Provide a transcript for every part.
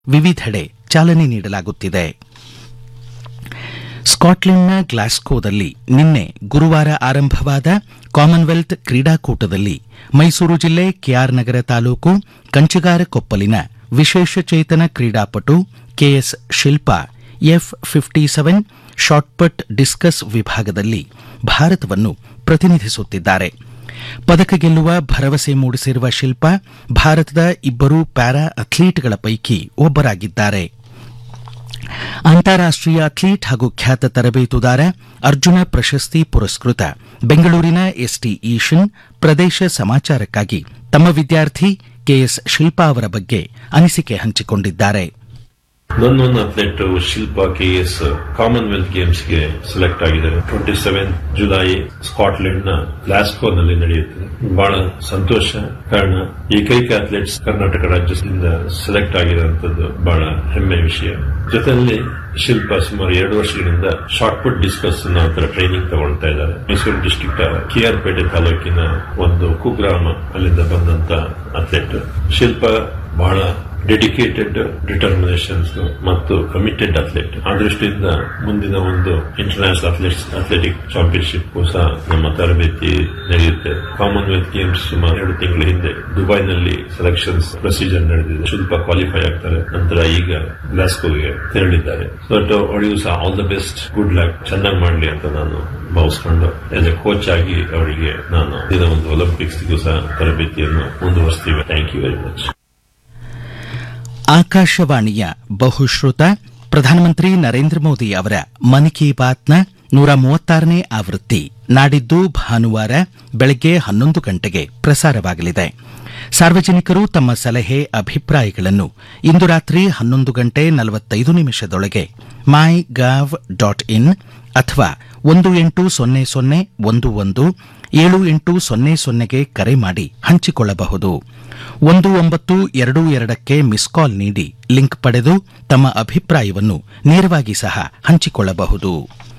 ವಿವಿಧೆಡೆ ಚಾಲನೆ ನೀಡಲಾಗುತ್ತಿದೆ ಸ್ಕಾಟ್ಲೆಂಡ್ನ ಗ್ಲಾಸ್ಕೋದಲ್ಲಿ ನಿನ್ನೆ ಗುರುವಾರ ಆರಂಭವಾದ ಕಾಮನ್ವೆಲ್ತ್ ಕ್ರೀಡಾಕೂಟದಲ್ಲಿ ಮೈಸೂರು ಜಿಲ್ಲೆ ಕೆಆರ್ ನಗರ ತಾಲೂಕು ಕಂಚಿಗಾರಕೊಪ್ಪಲಿನ ವಿಶೇಷಚೇತನ ಕ್ರೀಡಾಪಟು KS Shilpa F fifty seven shot put discus ವಿಭಾಗದಲ್ಲಿ ಭಾರತವನ್ನು ಪ್ರತಿನಿಧಿಸುತ್ತಿದ್ದಾರೆ ಪದಕ ಗೆಲ್ಲುವ ಭರವಸೆ ಮೂಡಿಸಿರುವ ಶಿಲ್ಪಾ ಭಾರತದ ಇಬ್ಬರು ಪ್ಯಾರಾ ಅಥ್ಲೀಟ್ಗಳ ಪೈಕಿ ಒಬ್ಬರಾಗಿದ್ದಾರೆ ಅಂತಾರಾಷ್ಟೀಯ ಅಥ್ಲೀಟ್ ಹಾಗೂ ಖ್ಯಾತ ತರಬೇತುದಾರ ಅರ್ಜುನ ಪ್ರಶಸ್ತಿ ಪುರಸ್ಕೃತ ಬೆಂಗಳೂರಿನ ಎಸ್ಟಿ ಈಶನ್ ಪ್ರದೇಶ ಸಮಾಚಾರಕ್ಕಾಗಿ ತಮ್ಮ ವಿದ್ಯಾರ್ಥಿ ಕೆಎಸ್ ಶಿಲ್ಪಾ ಅವರ ಬಗ್ಗೆ ಅನಿಸಿಕೆ ಹಂಚಿಕೊಂಡಿದ್ದಾರೆ ನನ್ನೊಂದು athlete Shilpa K S Commonwealth Games ಗೆ ಸೆಲೆಕ್ಟ್ ಆಗಿದ್ದಾರೆ ಟ್ವೆಂಟಿ ಸೆವೆನ್ ಜುಲೈ ಸ್ಕಾಟ್ಲೆಂಡ್ ನ ಗ್ಲಾಸ್ಕೋನಲ್ಲಿ ನಡೆಯುತ್ತದೆ ಬಹಳ ಸಂತೋಷ ಕಾರಣ ಏಕೈಕ ಅಥ್ಲೆಟ್ಸ್ ಕರ್ನಾಟಕ ರಾಜ್ಯದಿಂದ ಸೆಲೆಕ್ಟ್ ಆಗಿರುವಂತದ್ದು ಬಹಳ ಹೆಮ್ಮೆ ವಿಷಯ ಜೊತೆಯಲ್ಲಿ ಶಿಲ್ಪ ಸುಮಾರು ಎರಡು ವರ್ಷಗಳಿಂದ ಶಾರ್ಟ್ ಪುಟ್ ಡಿಸ್ಕಸ್ ತರ ಟ್ರೈನಿಂಗ್ ತಗೊಳ್ತಾ ಇದ್ದಾರೆ ಮೈಸೂರು ಡಿಸ್ಟ್ರಿಕ್ಟ್ ಕೆಆರ್ ಪೇಟೆ ತಾಲೂಕಿನ ಒಂದು ಕುಗ್ರಾಮ ಅಲ್ಲಿಂದ ಬಂದಂತ ಅಥ್ಲೆಟ್ ಶಿಲ್ಪ ಬಹಳ ಡೆಡಿಕೇಟೆಡ್ ಡಿಟರ್ಮಿನೇಷನ್ಸ್ ಮತ್ತು ಕಮಿಟೆಡ್ ಅಥ್ಲೆಟ್ ಆ ದೃಷ್ಟಿಯಿಂದ ಮುಂದಿನ ಒಂದು ಇಂಟರ್ನ್ಯಾಷನಲ್ ಅಥ್ಲೆಟ್ಸ್ ಅಥ್ಲೆಟಿಕ್ ಚಾಂಪಿಯನ್ಶಿಪ್ ಸಹ ನಮ್ಮ ತರಬೇತಿ ನಡೆಯುತ್ತೆ ಕಾಮನ್ವೆಲ್ತ್ ಗೇಮ್ಸ್ ಸುಮಾರು ಎರಡು ತಿಂಗಳ ಹಿಂದೆ ದುಬೈನಲ್ಲಿ ಸೆಲೆಕ್ಷನ್ಸ್ ಪ್ರೊಸೀಜರ್ ನಡೆದಿದೆ ಶಿಲ್ಪ ಕ್ವಾಲಿಫೈ ಆಗ್ತಾರೆ ನಂತರ ಈಗ ಗ್ಲಾಸ್ಕೋಗೆ ತೆರಳಿದ್ದಾರೆ ಸೊ ಅವಳಿಗೂ ಸಹ all the best good luck ಚೆನ್ನಾಗಿ ಮಾಡಲಿ ಅಂತ ನಾನು ಭಾವಿಸ್ಕೊಂಡು ಆಸ್ ಎ ಕೋಚ್ ಆಗಿ ಅವರಿಗೆ ನಾನು ದಿನ ಒಂದು ಒಲಿಂಪಿಕ್ಸ್ಗೂ ಸಹ ತರಬೇತಿಯನ್ನು ಮುಂದುವರಿಸ್ತೀವಿ ಥ್ಯಾಂಕ್ ಯು ವೆರಿ ಮಚ್ ಆಕಾಶವಾಣಿಯ ಬಹುಶ್ರುತ ಪ್ರಧಾನಮಂತ್ರಿ ನರೇಂದ್ರ ಮೋದಿ ಅವರ ಮನ್ ಕಿ ಬಾತ್ನ ನೂರ ಮೂವತ್ತಾರನೇ ಆವೃತ್ತಿ ನಾಡಿದ್ದು ಭಾನುವಾರ ಬೆಳಗ್ಗೆ ಹನ್ನೊಂದು ಗಂಟೆಗೆ ಪ್ರಸಾರವಾಗಲಿದೆ ಸಾರ್ವಜನಿಕರು ತಮ್ಮ ಸಲಹೆ ಅಭಿಪ್ರಾಯಗಳನ್ನು ಇಂದು ರಾತ್ರಿ ಹನ್ನೊಂದು ಗಂಟೆ ನಲವತ್ತೈದು ನಿಮಿಷದೊಳಗೆ ಮೈ ಗಾವ್ ಡಾಟ್ ಇನ್ ಅಥವಾ ಒಂದು ಎಂಟು ಸೊನ್ನೆ ಸೊನ್ನೆ ಒಂದು ಒಂದು ಏಳು ಎಂಟು ಸೊನ್ನೆ ಸೊನ್ನೆಗೆ ಕರೆ ಮಾಡಿ ಹಂಚಿಕೊಳ್ಳಬಹುದು ಒಂದು ಒಂಬತ್ತು ಎರಡು ಎರಡಕ್ಕೆ ಮಿಸ್ ಕಾಲ್ ನೀಡಿ ಲಿಂಕ್ ಪಡೆದು ತಮ್ಮ ಅಭಿಪ್ರಾಯವನ್ನು ನೇರವಾಗಿ ಸಹ ಹಂಚಿಕೊಳ್ಳಬಹುದು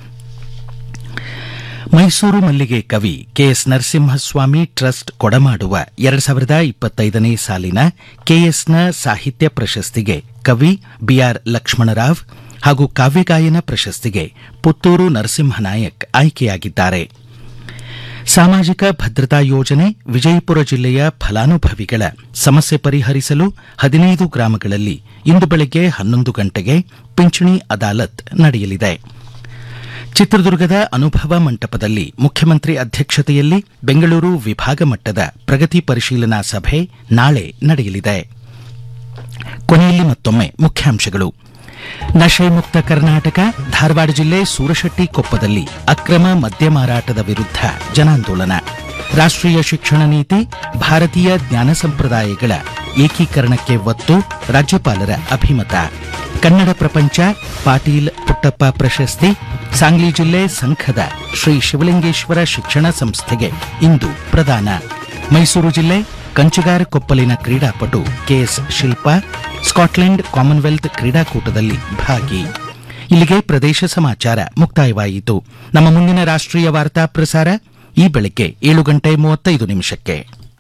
ಮೈಸೂರು ಮಲ್ಲಿಗೆ ಕವಿ ಕೆಎಸ್ ನರಸಿಂಹಸ್ವಾಮಿ ಟ್ರಸ್ಟ್ ಕೊಡಮಾಡುವ ಎರಡು ಸಾವಿರದ ಇಪ್ಪತ್ತೈದನೇ ಸಾಲಿನ ಕೆಎಸ್ನ ಸಾಹಿತ್ಯ ಪ್ರಶಸ್ತಿಗೆ ಕವಿ ಬಿಆರ್ ಲಕ್ಷ್ಮಣರಾವ್ ಹಾಗೂ ಕಾವ್ಯಗಾಯನ ಪ್ರಶಸ್ತಿಗೆ ಪುತ್ತೂರು ನರಸಿಂಹನಾಯಕ್ ಆಯ್ಕೆಯಾಗಿದ್ದಾರೆ ಸಾಮಾಜಿಕ ಭದ್ರತಾ ಯೋಜನೆ ವಿಜಯಪುರ ಜಿಲ್ಲೆಯ ಫಲಾನುಭವಿಗಳ ಸಮಸ್ಯೆ ಪರಿಹರಿಸಲು ಹದಿನೈದು ಗ್ರಾಮಗಳಲ್ಲಿ ಇಂದು ಬೆಳಗ್ಗೆ ಹನ್ನೊಂದು ಗಂಟೆಗೆ ಪಿಂಚಣಿ ಅದಾಲತ್ ನಡೆಯಲಿದೆ ಚಿತ್ರದುರ್ಗದ ಅನುಭವ ಮಂಟಪದಲ್ಲಿ ಮುಖ್ಯಮಂತ್ರಿ ಅಧ್ಯಕ್ಷತೆಯಲ್ಲಿ ಬೆಂಗಳೂರು ವಿಭಾಗ ಮಟ್ಟದ ಪ್ರಗತಿ ಪರಿಶೀಲನಾ ಸಭೆ ನಾಳೆ ನಡೆಯಲಿದೆ ಕೊನೆಯಲ್ಲಿ ಮತ್ತೊಮ್ಮೆ ಮುಖ್ಯಾಂಶಗಳು ನಶೆ ಮುಕ್ತ ಕರ್ನಾಟಕ ಧಾರವಾಡ ಜಿಲ್ಲೆ ಸೂರಶೆಟ್ಟಿ ಕೊಪ್ಪದಲ್ಲಿ ಅಕ್ರಮ ಮದ್ಯ ಮಾರಾಟದ ವಿರುದ್ಧ ಜನಾಂದೋಲನ ರಾಷ್ಟ್ರೀಯ ಶಿಕ್ಷಣ ನೀತಿ ಭಾರತೀಯ ಜ್ಞಾನ ಸಂಪ್ರದಾಯಗಳ ಏಕೀಕರಣಕ್ಕೆ ಒತ್ತು ರಾಜ್ಯಪಾಲರ ಅಭಿಮತ ಕನ್ನಡ ಪ್ರಪಂಚ ಪಾಟೀಲ್ ಪುಟ್ಟಪ್ಪ ಪ್ರಶಸ್ತಿ ಸಾಂಗ್ಲಿ ಜಿಲ್ಲೆ ಸಂಖದ ಶ್ರೀ ಶಿವಲಿಂಗೇಶ್ವರ ಶಿಕ್ಷಣ ಸಂಸ್ಥೆಗೆ ಇಂದು ಪ್ರದಾನ ಮೈಸೂರು ಜಿಲ್ಲೆ ಕಂಚಿಗಾರಕೊಪ್ಪಲಿನ ಕ್ರೀಡಾಪಟು ಕೆಎಸ್ ಶಿಲ್ಪಾ ಸ್ಕಾಟ್ಲೆಂಡ್ ಕಾಮನ್ವೆಲ್ತ್ ಕ್ರೀಡಾಕೂಟದಲ್ಲಿ ಭಾಗಿ ಇಲ್ಲಿಗೆ ಪ್ರದೇಶ ಸಮಾಚಾರ ಮುಕ್ತಾಯವಾಯಿತು ನಮ್ಮ ಮುಂದಿನ ರಾಷ್ಟ್ರೀಯ ವಾರ್ತಾ ಪ್ರಸಾರ ಈ ಬೆಳಗ್ಗೆ ಏಳು ಗಂಟೆ ಮೂವತ್ತೈದು ನಿಮಿಷಕ್ಕೆ